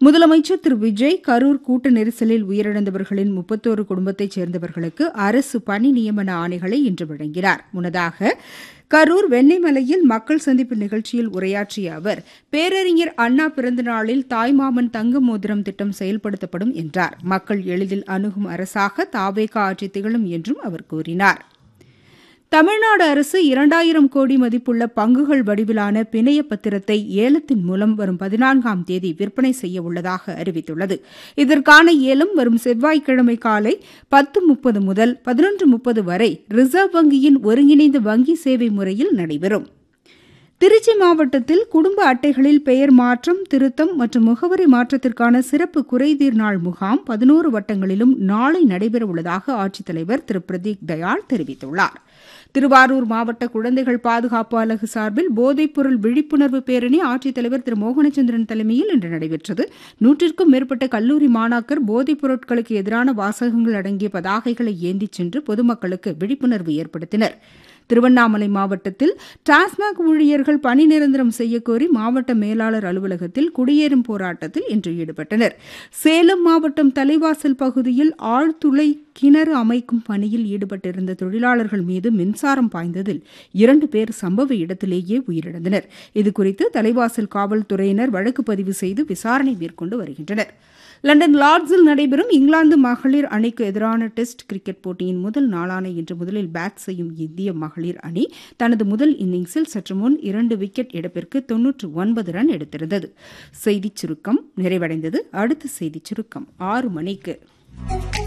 முதலமைச்சர் திரு விஜய் கரூர் கூட்ட நெரிசலில் உயிரிழந்தவர்களின் முப்பத்தோரு குடும்பத்தைச் சேர்ந்தவர்களுக்கு அரசு பணி நியமன ஆணைகளை இன்று வழங்கினார் முன்னதாக கரூர் வெண்ணெய்மலையில் மக்கள் சந்திப்பு நிகழ்ச்சியில் உரையாற்றிய அவர் பேரறிஞர் அண்ணா பிறந்த நாளில் தாய்மாமன் தங்க மோதிரம் திட்டம் செயல்படுத்தப்படும் என்றார் மக்கள் எளிதில் அணுகும் அரசாக தாவேகா ஆட்சி திகழும் என்றும் அவர் கூறினார் தமிழ்நாடு அரசு இரண்டாயிரம் கோடி மதிப்புள்ள பங்குகள் வடிவிலான பிணைய பத்திரத்தை ஏலத்தின் மூலம் வரும் பதினான்காம் தேதி விற்பனை செய்ய உள்ளதாக அறிவித்துள்ளது இதற்கான ஏலம் வரும் செவ்வாய்க்கிழமை காலை பத்து முப்பது முதல் பதினொன்று முப்பது வரை ரிசர்வ் வங்கியின் ஒருங்கிணைந்த வங்கி சேவை முறையில் நடைபெறும் திருச்சி மாவட்டத்தில் குடும்ப அட்டைகளில் பெயர் மாற்றம் திருத்தம் மற்றும் முகவரி மாற்றத்திற்கான சிறப்பு குறைதீர் நாள் முகாம் பதினோரு வட்டங்களிலும் நாளை நடைபெறவுள்ளதாக ஆட்சித்தலைவர் திரு பிரதீக் தயாள் தெரிவித்துள்ளார் திருவாரூர் மாவட்ட குழந்தைகள் பாதுகாப்பு அலகு சார்பில் போதைப்பொருள் விழிப்புணர்வு பேரணி ஆட்சித்தலைவர் திரு மோகனச்சந்திரன் தலைமையில் இன்று நடைபெற்றது நூற்றிற்கும் மேற்பட்ட கல்லூரி மாணாக்கர் போதைப் பொருட்களுக்கு எதிரான வாசகங்கள் அடங்கிய பதாகைகளை ஏந்திச் சென்று பொதுமக்களுக்கு விழிப்புணர்வு ஏற்படுத்தினர் திருவண்ணாமலை மாவட்டத்தில் டாஸ்மாக் ஊழியர்கள் பணி நிரந்தரம் செய்யக்கோரி மாவட்ட மேலாளர் அலுவலகத்தில் குடியேறும் போராட்டத்தில் இன்று ஈடுபட்டனர் சேலம் மாவட்டம் தலைவாசல் பகுதியில் ஆழ்துளை கிணறு அமைக்கும் பணியில் ஈடுபட்டிருந்த தொழிலாளர்கள் மீது மின்சாரம் பாய்ந்ததில் இரண்டு பேர் சம்பவ இடத்திலேயே உயிரிழந்தனர் இதுகுறித்து தலைவாசல் காவல்துறையினர் வழக்கு பதிவு செய்து விசாரணை மேற்கொண்டு வருகின்றனர் லண்டன் லார்ட்ஸில் நடைபெறும் இங்கிலாந்து மகளிர் அணிக்கு எதிரான டெஸ்ட் கிரிக்கெட் போட்டியின் முதல் நாளான இன்று முதலில் பேட் செய்யும் இந்திய மகளிர் அணி தனது முதல் இன்னிங்ஸில் சற்று முன் இரண்டு விக்கெட் இழப்பிற்கு தொன்னூற்று ஒன்பது ரன் எடுத்திருந்தது செய்திச் சுருக்கம் நிறைவடைந்தது அடுத்த செய்திச் சுருக்கம் ஆறு மணிக்கு